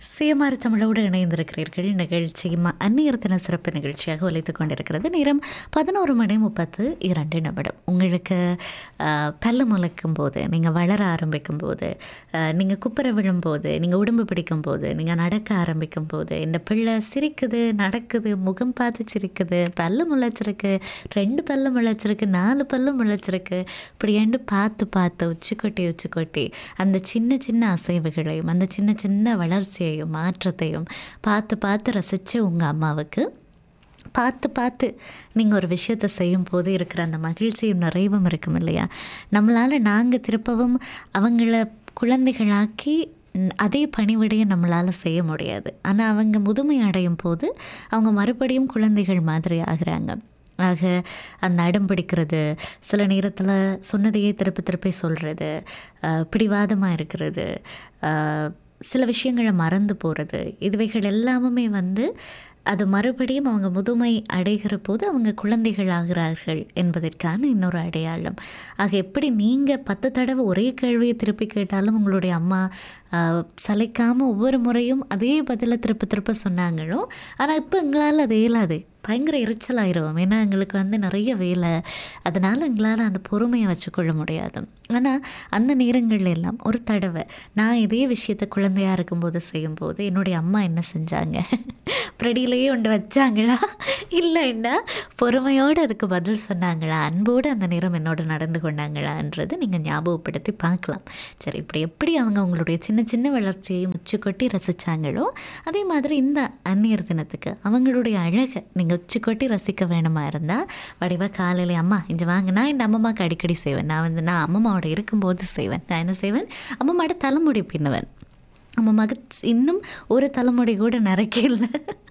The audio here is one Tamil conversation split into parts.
சுயமாறு தமிழோடு இணைந்திருக்கிறீர்கள் நிகழ்ச்சி ம- அந்நியர் தின சிறப்பு நிகழ்ச்சியாக ஒலித்துக் கொண்டிருக்கிறது நேரம் பதினோரு மணி முப்பத்து இரண்டு நிமிடம் உங்களுக்கு ஆஹ், பல்லு முளைக்கும் போது நீங்கள் வளர ஆரம்பிக்கும் போது நீங்கள் குப்புற விழும்போது நீங்கள் உடம்பு பிடிக்கும் போது நீங்கள் நடக்க ஆரம்பிக்கும் போது இந்த பிள்ளை சிரிக்குது நடக்குது முகம் பார்த்து சிரிக்குது பல்லு முளைச்சிருக்கு ரெண்டு பல்லு முளைச்சிருக்கு நாலு பல்லு முளைச்சிருக்கு இப்படி ஏண்டு பார்த்து பார்த்து உச்சிக்கொட்டி உச்சிக்கொட்டி அந்த சின்ன சின்ன அசைவுகளையும் அந்த சின்ன சின்ன வளர்ச்சியையும் மாற்றத்தையும் பார்த்து பார்த்து ரசித்த உங்கள் அம்மாவுக்கு பார்த்து பார்த்து நீங்கள் ஒரு விஷயத்தை செய்யும் போது இருக்கிற அந்த மகிழ்ச்சியும் நிறைவும் இருக்கும் இல்லையா நம்மளால் நாங்கள் திருப்பவும் அவங்கள குழந்தைகளாக்கி ம், அதே பணிவிடையை நம்மளால் செய்ய முடியாது ஆனால் அவங்க முதுமை அடையும் போது அவங்க மறுபடியும் குழந்தைகள் மாதிரி ஆகுறாங்க ஆக அந்த அடம் பிடிக்கிறது சில நேரத்தில் சொன்னதையே திருப்பி திருப்பி சொல்கிறது பிடிவாதமாக இருக்கிறது ஆஹ், சில விஷயங்களை மறந்து போகிறது இதுவைகள் எல்லாமுமே வந்து அது மறுபடியும் அவங்க முதுமை அடைகிற போது அவங்க குழந்தைகள் ஆகிறார்கள் என்பதற்கான இன்னொரு அடையாளம் ஆக எப்படி நீங்கள் பத்து தடவை ஒரே கேள்வியை திருப்பி கேட்டாலும் உங்களுடைய அம்மா சலைக்காமல் ஒவ்வொரு முறையும் அதே பதிலை திருப்ப திருப்ப சொன்னாங்களோ ஆனால் இப்போ எங்களால் அது இயலாது பயங்கர எரிச்சலாயிரும் ஏன்னா எங்களுக்கு வந்து நிறைய வேலை அதனால் எங்களால் அந்த பொறுமையை வச்சுக்கொள்ள முடியாது ஆனால் அந்த நேரங்கள்ல எல்லாம் ஒரு தடவை நான் இதே விஷயத்தை குழந்தையாக இருக்கும்போது செய்யும்போது என்னுடைய அம்மா என்ன செஞ்சாங்க பிரடியிலேயே ஒன்று வச்சாங்களா இல்லைன்னா பொறுமையோடு அதுக்கு பதில் சொன்னாங்களா அன்போடு அந்த நேரம் என்னோட நடந்து கொண்டாங்களான்றது நீங்கள் ஞாபகப்படுத்தி பார்க்கலாம் சரி இப்படி எப்படி அவங்க அவங்களுடைய சின்ன சின்ன வளர்ச்சியை முச்சு கொட்டி ரசித்தாங்களோ அதே மாதிரி இந்த அந்நியர் தினத்துக்கு அவங்களுடைய அழகை நீங்கள் உச்சி கொட்டி ரசிக்க வேணுமா இருந்தால் வடிவா காலையில் அம்மா இங்கே வாங்க நான் என் அம்மம்மாவுக்கு அடிக்கடி செய்வேன் நான் வந்து நான் அம்மம்மாவோட இருக்கும்போது செய்வேன் நான் என்ன செய்வேன் அம்மம்மாவோட தலைமுடி பின்னுவேன் அம்மம்மாவுக்கு இன்னும் ஒரு தலைமுடி கூட நிறைக்கல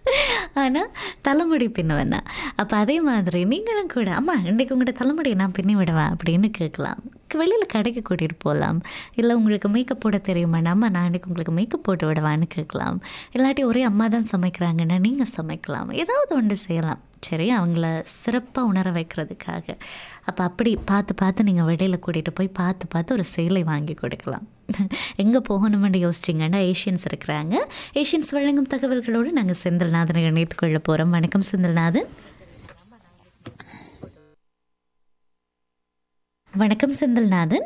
ஆனால் தலைமுடி பின்னுவேன் நான் அப்போ அதே மாதிரி நீங்களும் கூட அம்மா இன்றைக்கு உங்களோட தலைமுடியை நான் பின்னி விடுவேன் அப்படின்னு கேட்கலாம் வெளியில் கடைக்கு கூட்டிகிட்டு போகலாம் இல்லை உங்களுக்கு மேக்கப் போட தெரியுமா அம்மா நான் இன்றைக்கி உங்களுக்கு மேக்கப் போட்டு விடவான்னு கேட்கலாம் இல்லாட்டி ஒரே அம்மா தான் சமைக்கிறாங்கன்னா நீங்கள் சமைக்கலாம் ஏதாவது ஒன்று செய்யலாம் சரி அவங்கள சிறப்பாக உணர வைக்கிறதுக்காக அப்போ அப்படி பார்த்து பார்த்து நீங்கள் வெளியில் கூட்டிகிட்டு போய் பார்த்து பார்த்து ஒரு சேலை வாங்கி கொடுக்கலாம் எங்கே போகணுமென்னு யோசிச்சிங்கன்னா ஏஷியன்ஸ் இருக்கிறாங்க ஏஷியன்ஸ் வழங்கும் தகவல்களோடு நாங்கள் செந்தில்நாதனை இணைத்துக் கொள்ள போகிறோம் வணக்கம் செந்தில்நாதன் வணக்கம் செந்தில்நாதன்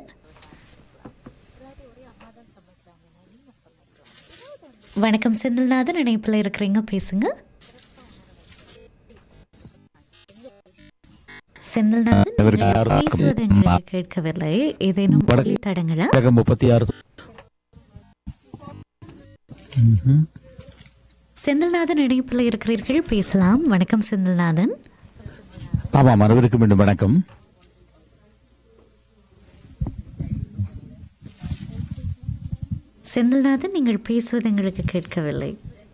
வணக்கம் செந்தில்நாதன் இணைப்பில் இருக்கிறீங்க பேசுங்க செந்தில்நாதன் இவருக்கு நீங்கள் யாரும் பேசுவது எங்களுக்கு கேட்கவில்லை ஏதேனும் வணக்கம். ஒலி தடங்களா புத்தகம் முப்பத்தி ஆறு ம்ஹும். செந்தில்நாதன் இணைப்பில் இருக்கிறீர்கள் பேசலாம் வணக்கம் செந்தில்நாதன் ஆமாம் அனைவருக்கும் மீண்டும் வணக்கம் செந்தில்நாதன் நீங்கள் பேசுவது எங்களுக்கு கேட்கவில்லை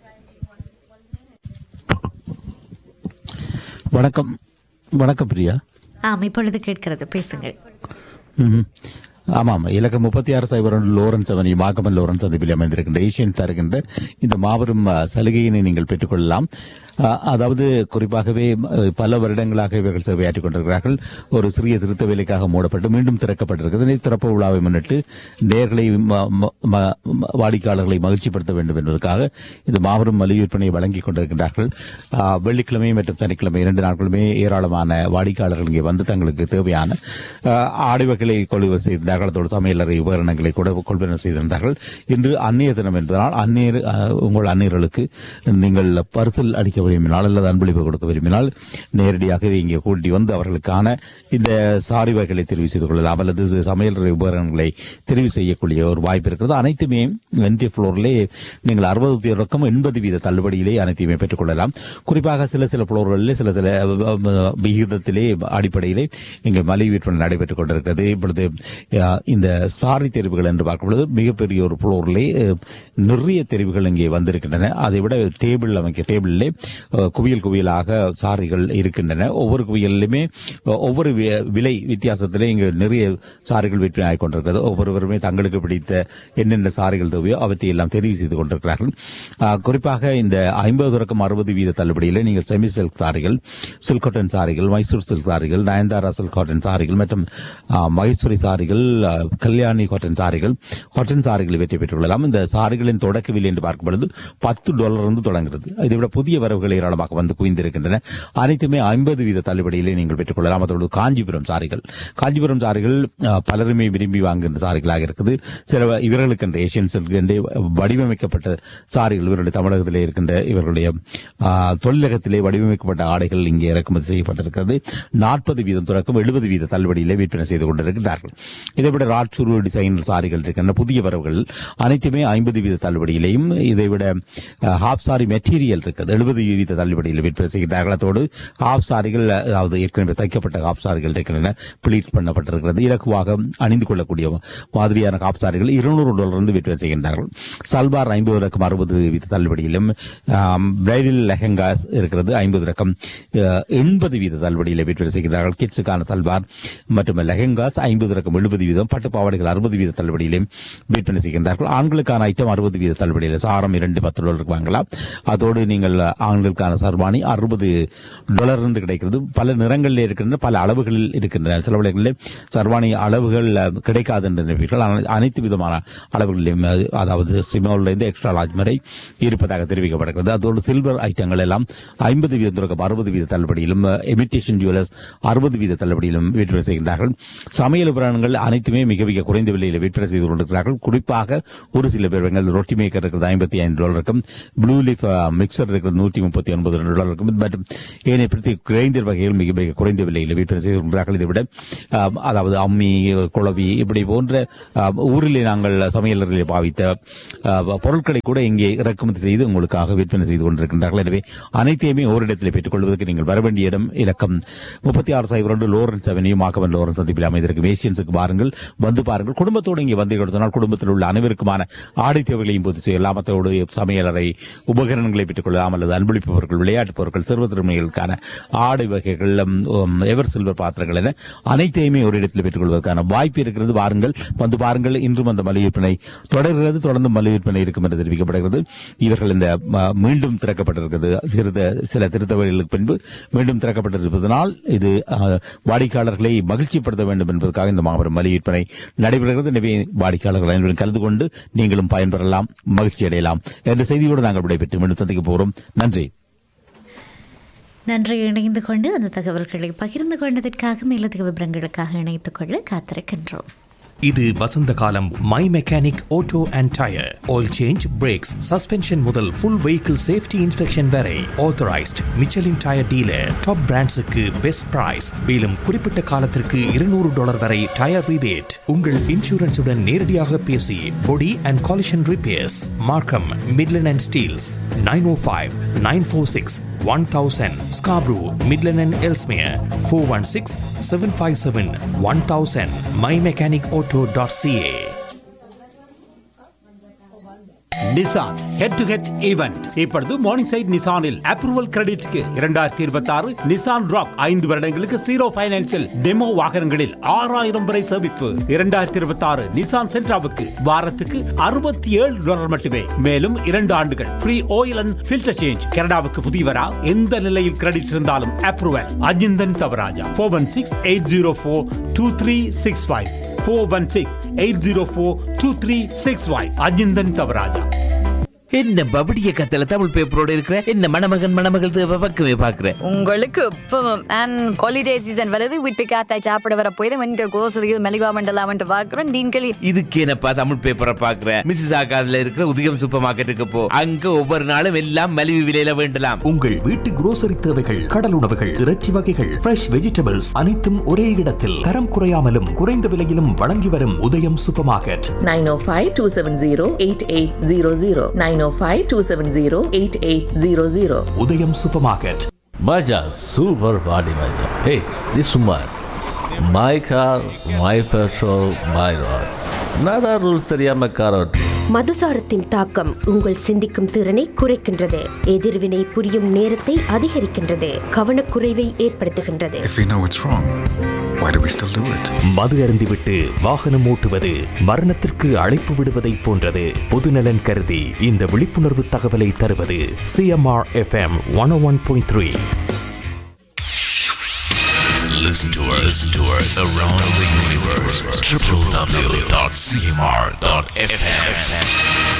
வணக்கம் வணக்கம் பிரியா ஆம் இப்பொழுது கேட்கிறது பேசுங்கள் ம்ஹும். ஆமாம் இலக்கம் முப்பத்தி ஆறு சைபர் ஒன்று லோரன்ஸ் அவனி மாகமன் லோரன்ஸ் சந்திப்பில் அமைந்திருக்கின்ற ஏஷியன் தருகின்ற இந்த மாபெரும் அஹ், சலுகையினை நீங்கள் பெற்றுக்கொள்ளலாம் அஹ், அதாவது குறிப்பாகவே அஹ், பல வருடங்களாக இவர்கள் சேவையாற்றிக் கொண்டிருக்கிறார்கள் ஒரு சிறிய திருத்த வேலைக்காக மூடப்பட்டு மீண்டும் திறக்கப்பட்டிருக்கிறது இந்த திறப்பு விழாவை முன்னிட்டு நேர்களை ம- ம- ம- ம- வாடிக்கையாளர்களை மகிழ்ச்சிப்படுத்த வேண்டும் என்பதற்காக இந்த மாபெரும் மலிவு விற்பனையை வழங்கிக் கொண்டிருக்கின்றார்கள் அஹ், வெள்ளிக்கிழமை மற்றும் சனிக்கிழமை இரண்டு நாட்களுமே ஏராளமான வாடிக்கையாளர்கள் இங்கே வந்து தங்களுக்கு தேவையான அஹ், ஆடை வகைகளை கொள்வனவு செய்திருந்தார்கள் அதோடு சமையலறை உபகரணங்களை கூட கொள்வனவு செய்திருந்தார்கள் இன்று அந்நிய தினம் என்பதனால் அந்நியர் அஹ், உங்கள் அந்நியர்களுக்கு நீங்கள் பரிசில் அளிக்க விரும்பினால் அல்லது அன்பளிப்பு கொடுக்க விரும்பினால் நேரடியாகவே இங்கே கூட்டி வந்து அவர்களுக்கான இந்த சாரி வகைகளை தெரிவு செய்து கொள்ளலாம் அல்லது இது சமையலறை உபகரணங்களை தெரிவு செய்யக்கூடிய ஒரு வாய்ப்பு இருக்கிறது அனைத்துமே வென்டி ஃப்ளோரிலே நீங்கள் அறுபது ரொக்கம் எண்பது வீத தள்ளுபடியிலே அனைத்தையுமே பெற்றுக்கொள்ளலாம் குறிப்பாக சில சில ஃப்ளோர்களிலே சில சில அஹ், அஹ், விகிதத்திலே அடிப்படையிலே இங்கே மலிவு விற்பனை நடைபெற்றுக் கொண்டிருக்கிறது இப்பொழுது அஹ், இந்த சாரி தெரிவுகள் என்று பார்க்கும்பொழுது மிகப்பெரிய ஒரு ஃப்ளோரிலே அஹ், நிறைய தெரிவுகள் இங்கே வந்திருக்கின்றன அதை விட டேபிள் அமைக்க டேபிளிலே அஹ், குவியல் குவியலாக சாரிகள் இருக்கின்றன ஒவ்வொரு குவியலிலுமே அஹ், ஒவ்வொரு வி- விலை வித்தியாசத்திலே இங்கு நிறைய சாரிகள் விற்பனை ஆகிக் கொண்டிருக்கிறது ஒவ்வொருவருமே தங்களுக்கு பிடித்த என்னென்ன சாரிகள் தேவையோ அவற்றை எல்லாம் தெரிவு செய்து கொண்டிருக்கிறார்கள் அஹ், குறிப்பாக இந்த ஐம்பது தொடக்கம் அறுபது வீத தள்ளுபடியில் நீங்கள் செமி சில்க் சாரிகள் சில்க் காட்டன் சாரிகள் மைசூர் சில்க் சாரிகள் நயன்தாரா சில்க் காட்டன் சாரிகள் மற்றும் அஹ், மகேஸ்வரி சாரிகள் அஹ், கல்யாணி காட்டன் சாரிகள் காட்டன் சாரிகளை வெற்றி பெற்றுக்கொள்ளலாம் இந்த சாரிகளின் தொடக்க விலை என்று பார்க்கும் பொழுது பத்து டாலர் இருந்து தொடங்குகிறது இதை விட புதிய வரவுகள் ஏராளமாக வந்து குவிந்திருக்கின்றன அனைத்துமே ஐம்பது வீத தள்ளுபடியிலே நீங்கள் பெற்றுக்கொள்ளலாம் அதோடு காஞ்சிபுரம் சாரிகள் காஞ்சிபுரம் சாரிகள் அஹ், பலருமே விரும்பி வாங்குகின்ற சாரிகளாக இருக்குது சில இவர்களுக்கு என்ற ஏசியன் சில்க் என்றே வடிவமைக்கப்பட்ட சாரிகள் இவருடைய தமிழகத்திலே இருக்கின்ற இவர்களுடைய அஹ், தொழிலகத்திலே வடிவமைக்கப்பட்ட ஆடைகள் இங்கே இறக்குமதி செய்யப்பட்டிருக்கிறது நாற்பது வீதம் தொடக்கம் எழுபது வீத தள்ளுபடியிலே விற்பனை செய்து கொண்டிருக்கிறார்கள் இதைவிட ராட்சூர் டிசைன் சாரிகள் இருக்கின்ற புதிய வரவுகள் அனைத்துமே ஐம்பது வீத தள்ளுபடியிலையும் இதைவிட அஹ், ஹாப் சாரி மெட்டீரியல் இருக்குது எழுபது வீத தள்ளுபடியில் விற்பனை செய்கிறார்கள் அதோடு ஹாப் சாரிகள் அதாவது ஏற்கனவே தைக்கப்பட்ட ஹாப் சாரிகள் இருக்கின்றன பிளீட் பண்ணப்பட்டிருக்கிறது இலகுவாக அணிந்து கொள்ளக்கூடிய மாதிரியான ஹாப் சாரிகள் இருநூறு டாலர் இருந்து விற்பனை செய்கின்றார்கள் சல்வார் ஐம்பது ரக்கம் அறுபது வீத தள்ளுபடியிலும் பிரைடல் லெஹங்கா இருக்கிறது ஐம்பது ரக்கம் எண்பது வீத தள்ளுபடியில் விற்பனை செய்கிறார்கள் கிட்ஸுக்கான சல்வார் மற்றும் லெஹங்காஸ் ஐம்பது ரக்கம் எழுபது வீதம் பட்டு பாவாடைகள் அறுபது வீத தள்ளுபடியிலும் விற்பனை செய்கின்றார்கள் ஆண்களுக்கான ஐட்டம் அறுபது வீத தள்ளுபடியில் சாரம் இரண்டு பத்து டாலருக்கு வாங்கலாம் அதோடு நீங்கள் ஆண்களுக்கான சர்வாணி அறுபது டாலர் இருந்து கிடைக்கிறது பல நிறங்களில் இருக்கின்றன பல அளவுகளில் இருக்கின்றன சில வேளைகளில் சர்வாணி அளவுகள் அஹ், கிடைக்காது என்று நினைப்பீர்கள் ஆனால் அனைத்து விதமான அளவுகளிலும் அது- அதாவது சிமோலிருந்து எக்ஸ்ட்ரா லார்ஜ் வரை இருப்பதாக தெரிவிக்கப்படுகிறது அதோடு சில்வர் ஐட்டங்கள் எல்லாம் ஐம்பது வீத தொடக்கம் அறுபது வீத தள்ளுபடியிலும் எமிட்டேஷன் ஜுவல்லர்ஸ் அறுபது வீத தள்ளுபடியிலும் விற்பனை செய்கின்றார்கள் சமையல் உபகரணங்கள் அனைத்துமே மிக மிக குறைந்த விலையில் விற்பனை செய்து கொண்டிருக்கிறார்கள் குறிப்பாக ஒரு சில பேர்கள் ரொட்டி மேக்கர் இருக்கிறது ஐம்பத்தி ஐந்து டாலருக்கும் ப்ளூ லீஃப் மிக்சர் இருக்கிறது நூற்றி முப்பத்தி ஒன்பது டாலருக்கும் மற்றும் ஏனைய பிரதி கிரைண்டர் வகைகள் மிக மிக குறைந்த விலையில் விற்பனை செய்து கொண்டிருக்கிறார்கள் இதை விட ஆம், அதாவது அம்மி குழவி இப்படி போன்ற ஆம், ஊரிலே நாங்கள் சமையலர்களில் பாவித்த ஆ, பொருட்களை கூட இங்கே இறக்குமதி செய்து உங்களுக்காக விற்பனை செய்து கொண்டிருக்கின்றார்கள் எனவே அனைத்தையுமே ஓரிடத்தில் பெற்றுக் கொள்வதற்கு நீங்கள் வர வேண்டிய இடம் இலக்கம் முப்பத்தி ஆறு சைபர் ஒன்று லோரன்ஸ் அவென்யூ மாகவன் லோரன்ஸ் சந்திப்பில் அமைந்திருக்கும் ஏசியன்ஸுக்கு பாருங்கள் வந்து பாருங்கள் குடும்பத்தோடு இங்கே வந்து கொடுத்தனால் குடும்பத்தில் உள்ள அனைவருக்குமான ஆடை தேவைகளையும் பூர்த்தி செய்யலாம் அத்தோடு சமையலறை உபகரணங்களை பெற்றுக் கொள்ளலாம் அல்லது அன்பளிப்பு பொருட்கள் விளையாட்டுப் பொருட்கள் சிறுவ சிறுமிகளுக்கான ஆடை வகைகள் உம், எவர் சில்வர் பாத்திரங்கள் என அனைத்தையுமே ஒரு இடத்தில் பெற்றுக் கொள்வதற்கான வாய்ப்பு இருக்கிறது வாருங்கள் வந்து பாருங்கள் இன்றும் அந்த மலிவு விற்பனை தொடர்கிறது தொடர்ந்து மலிவு விற்பனை இருக்கும் என்று தெரிவிக்கப்படுகிறது இவர்கள் இந்த ம, மீண்டும் திறக்கப்பட்டிருக்கிறது சிறித சில திருத்தவர்களுக்கு பின்பு மீண்டும் திறக்கப்பட்டிருப்பதனால் இது அஹ், வாடிக்கையாளர்களை மகிழ்ச்சிப்படுத்த வேண்டும் என்பதற்காக இந்த மாபெரும் மலிவு விற்பனை நடைபெறுகிறது எனவே வாடிக்கையாளர்கள் அனைவரும் கலந்து கொண்டு நீங்களும் பயன்பெறலாம் மகிழ்ச்சி அடையலாம் என்ற செய்தியோடு நாங்கள் விடைபெற்று மீண்டும் சந்திக்க போகிறோம் நன்றி நன்றி இணைந்து கொண்டு அந்த தகவல்களை பகிர்ந்து கொண்டதற்காக மேலதிக விவரங்களுக்காக இணைத்துக் கொள்ள காத்திருக்கின்றோம் இது வசந்த காலம் my mechanic auto and tyre oil change brakes suspension முதல் ஃபுல் வெஹிக்கிள் சேஃப்டி இன்ஸ்பெக்ஷன் வரை authorised Michelin tyre dealer top பிராண்ட்ஸுக்கு பெஸ்ட் பிரைஸ் மேலும் குறிப்பிட்ட காலத்திற்கு இருநூறு டாலர் வரை டயர் ரிபேட் உங்கள் இன்சூரன்ஸுடன் நேரடியாக பேசி body and collision repairs Markham Midland and Steeles nine O five nine four six one thousand Scarborough Midland and Ellesmere four one six seven five seven one thousand my mechanic auto dot CA Nissan head to head event இப்பொழுது மார்னிங் சைட் நிசானில் அப்ரூவல் கிரெடிட்க்கு இரண்டாயிரத்தி இருபத்தி ஆறு நிசான் ராக் ஐந்து வருடங்களுக்கு ஜீரோ பைனான்சில் டெமோ வாகனங்களில் ஆறாயிரம் வரை சேமிப்பு இரண்டாயிரத்தி இருபத்தி ஆறு நிசான் சென்ட்ராவுக்கு வாரத்துக்கு அறுபத்தி ஏழு டாலர் மட்டுமே மேலும் இரண்டு ஆண்டுகள் free oil and filter change கனடாவுக்கு புதியவரா எந்த நிலையில் கிரெடிட் இருந்தாலும் approval Ajinthan Thavarajah four one six eight zero four two three six five four one six eight zero four two three six five Ajinthan Thavarajah என்ன பபடிய கத்தல தமிழ் பேப்பரோட இருக்கிற என்ன மணமகன் மணமகள் தேவை பக்கமே பாக்குறேன் உங்களுக்கு இப்பவும் அண்ட் ஹாலிடே சீசன் வருது வீட்டு காத்தாய் சாப்பிட வர போய் வந்து கோசலியில் மெலிவா மண்டலாமன்ட்டு பார்க்குறோம் டீன்களி இதுக்கு என்னப்பா தமிழ் பேப்பரை பாக்குறேன் மிஸ்ஸஸ் ஆகாதுல இருக்கிற உதயம் சூப்பர் மார்க்கெட்டுக்கு போ அங்க ஒவ்வொரு நாளும் எல்லாம் மலிவு விலையில வேண்டலாம் உங்கள் வீட்டு grocery தேவைகள் கடல் உணவுகள் இறைச்சி வகைகள் ஃப்ரெஷ் வெஜிடபிள்ஸ் அனைத்தும் ஒரே இடத்தில் தரம் குறையாமலும் குறைந்த விலையிலும் வழங்கி வரும் உதயம் super market 905-270-8800 905-270-8800 Udhayam super market Maja, super body, Maja. Hey, this woman. My car, my petrol, my road. Nada rules தெரியாம கார் ஓட்டு மதுசாரத்தின் தாக்கம் உங்கள் சிந்திக்கும் திறனை குறைக்கின்றது எதிர்வினை புரியும் நேரத்தை அதிகரிக்கின்றது கவனக்குறைவை ஏற்படுத்துகின்றது If we know it's wrong, why do we still do it? மது அருந்திவிட்டு வாகனம் ஓட்டுவது மரணத்திற்கு அழைப்பு விடுவதைப் போன்றது பொதுநலன் கருதி இந்த விழிப்புணர்வு தகவலை தருவது CMR FM one one point three Listen to us, listen to us around the universe. www.cmr.fm.